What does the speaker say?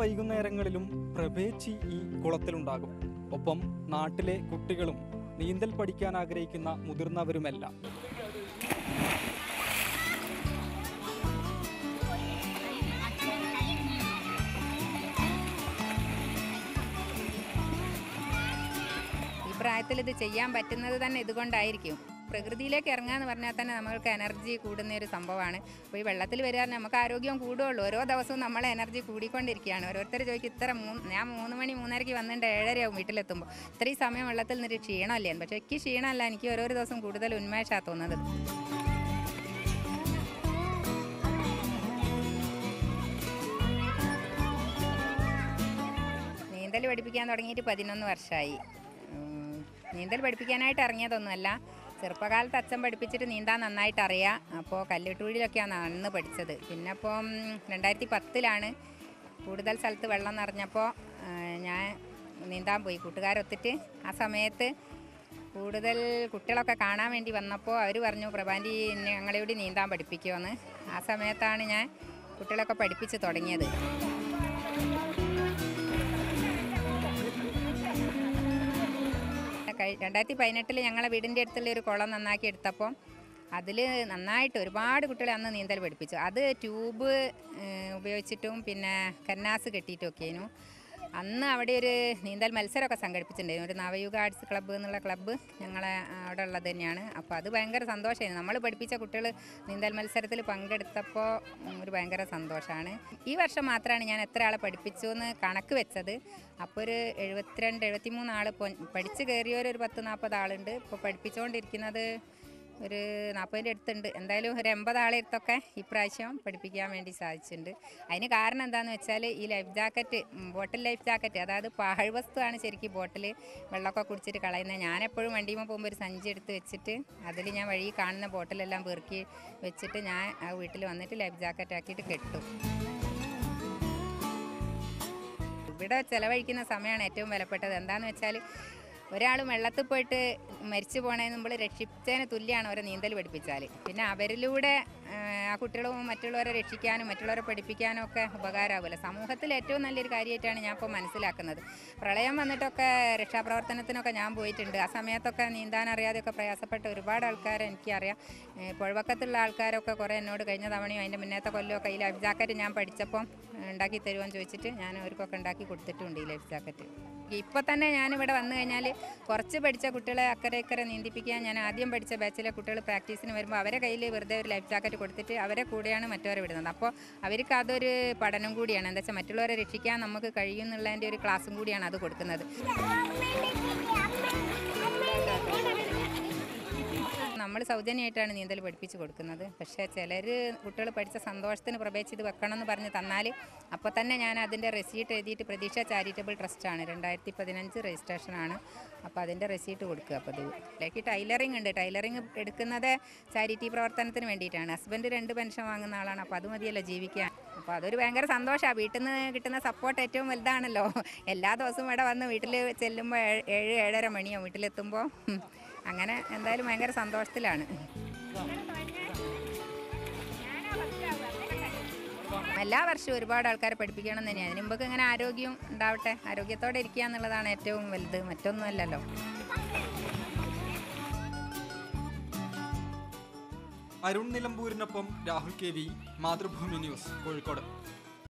വൈകുന്നേരങ്ങളിലും പ്രഭേച്ചി ഈ കുളത്തിലുണ്ടാകും ഒപ്പം നാട്ടിലെ കുട്ടികളും നീന്തൽ പഠിക്കാൻ ആഗ്രഹിക്കുന്ന മുതിർന്നവരുമെല്ലാം ഈ പ്രായത്തിൽ ഇത് ചെയ്യാൻ പറ്റുന്നത് തന്നെ ഇതുകൊണ്ടായിരിക്കും പ്രകൃതിയിലേക്ക് ഇറങ്ങാന്ന് പറഞ്ഞാൽ തന്നെ നമ്മൾക്ക് എനർജി കൂടുന്ന ഒരു സംഭവമാണ് അപ്പോൾ ഈ വെള്ളത്തിൽ വരിക നമുക്ക് ആരോഗ്യം കൂടുകയുള്ളൂ ഓരോ ദിവസവും നമ്മളെ എനർജി കൂടിക്കൊണ്ടിരിക്കുകയാണ് ഓരോരുത്തർ ചോദിക്കും ഇത്ര മൂന്ന് ഞാൻ മൂന്ന് മണി മൂന്നരയ്ക്ക് വന്നിട്ട് ഏഴരയാവും വീട്ടിലെത്തുമ്പോൾ ഇത്രയും സമയം വെള്ളത്തിൽ നിന്നൊരു ക്ഷീണമല്ലേ പക്ഷേ എനിക്ക് ക്ഷീണമല്ല എനിക്ക് ഓരോ ദിവസം കൂടുതൽ ഉന്മേഷമാണ് തോന്നുന്നത് നീന്തൽ പഠിപ്പിക്കാൻ തുടങ്ങിയിട്ട് പതിനൊന്ന് വർഷമായി ഉം, നീന്തൽ പഠിപ്പിക്കാനായിട്ട് ഇറങ്ങിയതൊന്നുമല്ല ചെറുപ്പകാലത്ത് അച്ഛൻ പഠിപ്പിച്ചിട്ട് നീന്താൻ നന്നായിട്ട് അറിയാം അപ്പോൾ കല്ലിട്ടൂഴിലൊക്കെയാണ് അന്ന് പഠിച്ചത് പിന്നെ അപ്പം രണ്ടായിരത്തി പത്തിലാണ് കൂടുതൽ സ്ഥലത്ത് വെള്ളം നിറഞ്ഞപ്പോൾ ആ, ഞാൻ നീന്താൻ പോയി കൂട്ടുകാരൊത്തിട്ട് ആ സമയത്ത് കൂടുതൽ കുട്ടികളൊക്കെ കാണാൻ വേണ്ടി വന്നപ്പോൾ അവർ പറഞ്ഞു പ്രഭാൻറ്റി ഞങ്ങളെയോട് നീന്താൻ പഠിപ്പിക്കുമെന്ന് ആ സമയത്താണ് ഞാൻ കുട്ടികളൊക്കെ പഠിപ്പിച്ച് തുടങ്ങിയത് കഴി- രണ്ടായിരത്തി പതിനെട്ടിൽ ഞങ്ങളെ വീടിൻ്റെ അടുത്തുള്ള ഒരു കുളം നന്നാക്കി എടുത്തപ്പോൾ അതിൽ നന്നായിട്ട് ഒരുപാട് കുട്ടികളെ അന്ന് നീന്തൽ പഠിപ്പിച്ചു അത് ട്യൂബ് ഏഹ്, ഉപയോഗിച്ചിട്ടും പിന്നെ കന്നാസ് കെട്ടിയിട്ടൊക്കെയായിരുന്നു അന്ന് അവിടെ ഒരു നീന്തൽ മത്സരമൊക്കെ സംഘടിപ്പിച്ചിട്ടുണ്ടായിരുന്നു ഒരു നവയുഗ ആർട്സ് ക്ലബ്ബ് എന്നുള്ള ക്ലബ്ബ് ഞങ്ങളെ അവിടെ ഉള്ളത് തന്നെയാണ് അപ്പോൾ അത് ഭയങ്കര സന്തോഷമായിരുന്നു നമ്മൾ പഠിപ്പിച്ച കുട്ടികൾ നീന്തൽ മത്സരത്തിൽ പങ്കെടുത്തപ്പോൾ ഉം, ഒരു ഭയങ്കര സന്തോഷമാണ് ഈ വർഷം മാത്രമാണ് ഞാൻ എത്ര ആളെ പഠിപ്പിച്ചു എന്ന് കണക്ക് വെച്ചത് അപ്പോൾ ഒരു എഴുപത്തിരണ്ട് എഴുപത്തിമൂന്ന് ആൾ പഠിച്ച് കയറിയവരൊരു പത്ത് നാൽപ്പത് ആളുണ്ട് ഇപ്പോൾ പഠിപ്പിച്ചുകൊണ്ടിരിക്കുന്നത് ഒരു നാൽപ്പതിൻ്റെ അടുത്തുണ്ട് എന്തായാലും ഒരു എൺപത് ആളെ അടുത്തൊക്കെ ഇപ്രാവശ്യം പഠിപ്പിക്കാൻ വേണ്ടി സാധിച്ചിട്ടുണ്ട് അതിന് കാരണം എന്താണെന്ന് വെച്ചാൽ ഈ life jacket bottle life jacket അതായത് പാഴ്വസ്തുവാണ് ശരിക്കും ബോട്ടിൽ വെള്ളമൊക്കെ കുടിച്ചിട്ട് കളയുന്നത് ഞാനെപ്പോഴും വണ്ടിയുമ്പോൾ പോകുമ്പോൾ ഒരു സഞ്ചി എടുത്ത് വെച്ചിട്ട് അതിൽ ഞാൻ വഴി കാണുന്ന ബോട്ടിലെല്ലാം പെറുക്കി വെച്ചിട്ട് ഞാൻ ആ വീട്ടിൽ വന്നിട്ട് ലൈഫ് ജാക്കറ്റ് ആക്കിയിട്ട് കെട്ടും ഇവിടെ ചിലവഴിക്കുന്ന സമയമാണ് ഏറ്റവും വിലപ്പെട്ടത് എന്താണെന്ന് വെച്ചാൽ ഒരാൾ വെള്ളത്തിൽ പോയിട്ട് മരിച്ചു പോണതിന് നമ്മൾ രക്ഷിച്ചതിന് തുല്യമാണ് അവരെ നീന്തൽ പഠിപ്പിച്ചാൽ പിന്നെ അവരിലൂടെ ആ, ആ കുട്ടികളും മറ്റുള്ളവരെ രക്ഷിക്കാനും മറ്റുള്ളവരെ പഠിപ്പിക്കാനും ഒക്കെ ഉപകാരമാകുമല്ലോ സമൂഹത്തിൽ ഏറ്റവും നല്ലൊരു കാര്യമായിട്ടാണ് ഞാൻ ഇപ്പോൾ മനസ്സിലാക്കുന്നത് പ്രളയം വന്നിട്ടൊക്കെ രക്ഷാപ്രവർത്തനത്തിനൊക്കെ ഞാൻ പോയിട്ടുണ്ട് ആ സമയത്തൊക്കെ നീന്താൻ അറിയാതെയൊക്കെ പ്രയാസപ്പെട്ട ഒരുപാട് ആൾക്കാരെ എനിക്കറിയാം ഏ, പുഴവക്കത്തുള്ള ആൾക്കാരൊക്കെ കുറേ എന്നോട് കഴിഞ്ഞ തവണയും അതിൻ്റെ മുന്നത്തെ കൊല്ലമൊക്കെ ഈ ലൈഫ് ജാക്കറ്റ് ഞാൻ പഠിച്ചപ്പം ഉണ്ടാക്കി തരുമെന്ന് ചോദിച്ചിട്ട് ഞാൻ അവർക്കൊക്കെ ഉണ്ടാക്കി കൊടുത്തിട്ടുണ്ട് ഈ ലൈഫ് ജാക്കറ്റ് ഇപ്പോൾ തന്നെ ഞാനിവിടെ വന്നു കഴിഞ്ഞാൽ കുറച്ച് പഠിച്ച കുട്ടികളെ അക്കരെ ഇക്കരെ നീന്തിപ്പിക്കാൻ ഞാൻ ആദ്യം പഠിച്ച ബാച്ചിലെ കുട്ടികൾ പ്രാക്ടീസിന് വരുമ്പോൾ അവരെ കയ്യിൽ വെറുതെ ഒരു ലൈഫ് ജാക്കറ്റ് കൊടുത്തിട്ട് അവരെ കൂടെയാണ് മറ്റവരെ വിടുന്നത് അപ്പോൾ അവർക്ക് അതൊരു പഠനം കൂടിയാണ് എന്താ വെച്ചാൽ മറ്റുള്ളവരെ രക്ഷിക്കാൻ നമുക്ക് കഴിയുമെന്നുള്ളതിൻ്റെ ഒരു ക്ലാസ്സും കൂടിയാണ് അത് കൊടുക്കുന്നത് നമ്മൾ സൗജന്യമായിട്ടാണ് നീന്തൽ പഠിപ്പിച്ച് കൊടുക്കുന്നത് പക്ഷേ ചിലർ കുട്ടികൾ പഠിച്ച സന്തോഷത്തിന് പ്രവേശിച്ച് ഇത് വെക്കണം എന്ന് പറഞ്ഞ് തന്നാൽ അപ്പോൾ തന്നെ ഞാൻ അതിൻ്റെ റെസീറ്റ് എഴുതിയിട്ട് പ്രതീക്ഷ ചാരിറ്റബിൾ ട്രസ്റ്റാണ് രണ്ടായിരത്തി പതിനഞ്ച് രജിസ്ട്രേഷനാണ് അപ്പോൾ അതിൻ്റെ റെസീറ്റ് കൊടുക്കുക അപ്പോൾ ഇതിലേക്ക് ടൈലറിംഗ് ഉണ്ട് ടൈലറിംഗ് എടുക്കുന്നത് ചാരിറ്റി പ്രവർത്തനത്തിന് വേണ്ടിയിട്ടാണ് ഹസ്ബൻഡ് രണ്ട് പെൻഷൻ വാങ്ങുന്ന ആളാണ് അപ്പോൾ അത് മതിയല്ലോ ജീവിക്കാൻ അപ്പോൾ അതൊരു ഭയങ്കര സന്തോഷമാണ് വീട്ടിൽ നിന്ന് കിട്ടുന്ന സപ്പോർട്ട് ഏറ്റവും വലുതാണല്ലോ എല്ലാ ദിവസവും ഇവിടെ വന്ന് വീട്ടിൽ ചെല്ലുമ്പോൾ ഏഴ് ഏഴ് ഏഴര മണിയോ വീട്ടിലെത്തുമ്പോൾ ഉം. അങ്ങനെ എന്തായാലും ഭയങ്കര സന്തോഷത്തിലാണ് എല്ലാ വർഷവും ഒരുപാട് ആൾക്കാരെ പഠിപ്പിക്കണം എന്ന് തന്നെയാണ് അതിന് മുമ്പ് ഇങ്ങനെ ആരോഗ്യം ഉണ്ടാവട്ടെ ആരോഗ്യത്തോടെ ഇരിക്കുക എന്നുള്ളതാണ് ഏറ്റവും വലുത് മറ്റൊന്നുമല്ലല്ലോ അരുൺ നിലമ്പൂരിനൊപ്പം Rahul K V Mathrubhumi news Kozhikode